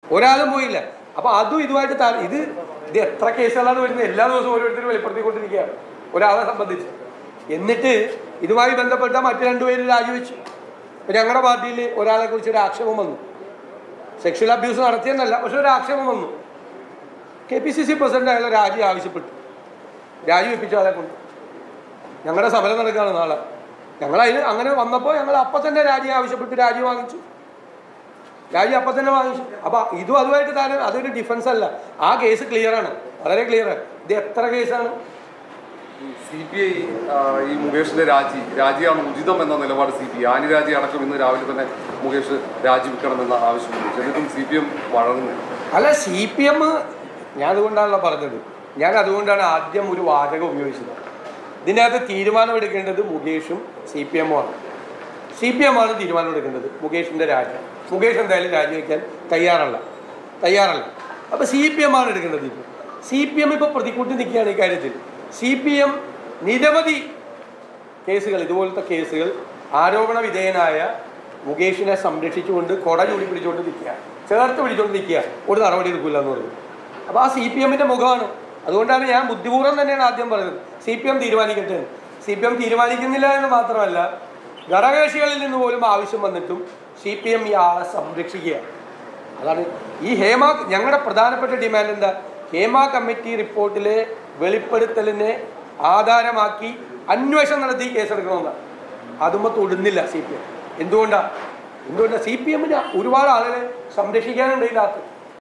ഒരാളും പോയില്ല അപ്പൊ അതും ഇതുമായിട്ട് താ- ഇത് ഇത് എത്ര കേസുകളാണ് വരുന്നത് എല്ലാ ദിവസവും ഓരോരുത്തരും വെളിപ്പെടുത്തിക്കൊണ്ടിരിക്കുകയാണ് ഒരാളെ സംബന്ധിച്ച് എന്നിട്ട് ഇതുമായി ബന്ധപ്പെട്ട മറ്റു രണ്ടുപേരും രാജിവെച്ചു ഇപ്പൊ ഞങ്ങളുടെ പാർട്ടിയിൽ ഒരാളെ കുറിച്ച് ഒരു ആക്ഷേപം വന്നു സെക്ഷൽ അബ്യൂസ് നടത്തിയെന്നല്ല പക്ഷെ ഒരു ആക്ഷേപം വന്നു K P C C president അയാളെ രാജി ആവശ്യപ്പെട്ടു രാജിവെപ്പിച്ചു ആളെ കൊണ്ട് ഞങ്ങളുടെ സമരം നടക്കുകയാണ് നാളെ ഞങ്ങൾ അതിന് അങ്ങനെ വന്നപ്പോൾ ഞങ്ങൾ അപ്പം തന്നെ രാജി ആവശ്യപ്പെട്ട് രാജി വാങ്ങിച്ചു രാജി അപ്പം തന്നെ വാങ്ങിച്ചു അപ്പൊ ഇതും അതുമായിട്ട് താരം അതൊരു ഡിഫൻസ് അല്ല ആ കേസ് ക്ലിയർ ആണ് വളരെ ക്ലിയർ ആണ് ഇത് എത്ര കേസാണ് സി പി ഐ ഈ മുകേഷിന്റെ രാജി രാജിയാണ് ഉചിതം എന്ന നിലപാട് സി പി ഐ ആനി രാജി അടക്കം ഇന്ന് രാവിലെ തന്നെ മുകേഷ് രാജിവെക്കണമെന്ന ആവശ്യം ഉന്നയിച്ചു എന്നിട്ടും സി പി എം വഴങ്ങുന്നു അല്ല സി പി എം ഞാൻ അതുകൊണ്ടാണല്ലോ പറഞ്ഞത് ഞാൻ അതുകൊണ്ടാണ് ആദ്യം ഒരു വാചകം ഉപയോഗിച്ചത് ഇതിനകത്ത് തീരുമാനമെടുക്കേണ്ടത് മുകേഷും സി പി എമ്മുമാണ് സി പി എം ആണ് തീരുമാനമെടുക്കേണ്ടത് മുകേഷിൻ്റെ രാജി മുകേഷ് എന്തായാലും രാജിവെക്കാൻ തയ്യാറല്ല തയ്യാറല്ല അപ്പോൾ സി പി എം ആണ് എടുക്കേണ്ടത് ഇപ്പോൾ സി പി എം ഇപ്പോൾ പ്രതിക്കൂട്ടി നിൽക്കുകയാണ് ഈ കാര്യത്തിൽ സി പി എം നിരവധി കേസുകൾ ഇതുപോലത്തെ കേസുകൾ ആരോപണ വിധേയനായ മുകേഷിനെ സംരക്ഷിച്ചുകൊണ്ട് കൊട ചൂടി പിടിച്ചുകൊണ്ട് നിൽക്കുക ചേർത്ത് പിടിച്ചുകൊണ്ട് നിൽക്കുക ഒരു നടപടി എടുക്കില്ല എന്ന് പറഞ്ഞു അപ്പോൾ ആ സി പി എമ്മിൻ്റെ മുഖമാണ് അതുകൊണ്ടാണ് ഞാൻ ബുദ്ധിപൂർവ്വം തന്നെയാണ് ആദ്യം പറഞ്ഞത് സി പി എം തീരുമാനിക്കട്ടെ സി പി എം തീരുമാനിക്കുന്നില്ല എന്ന് മാത്രമല്ല ഘടകകക്ഷികളിൽ നിന്ന് പോലും ആവശ്യം വന്നിട്ടും സി പി എം ഈ ആളെ സംരക്ഷിക്കുക അതാണ് ഈ ഹേമ ഞങ്ങളുടെ പ്രധാനപ്പെട്ട ഡിമാൻഡ് എന്താ ഹേമ കമ്മിറ്റി റിപ്പോർട്ടിലെ വെളിപ്പെടുത്തലിനെ ആധാരമാക്കി അന്വേഷണം നടത്തി കേസെടുക്കണമെന്നാണ് അതുമ്പോൾ തൊടുന്നില്ല സി പി എം എന്തുകൊണ്ടാണ് എന്തുകൊണ്ടാണ് സി പി എമ്മിന് ഒരുപാട് ആളുകളെ സംരക്ഷിക്കാനുണ്ട് ഇതിനകത്ത്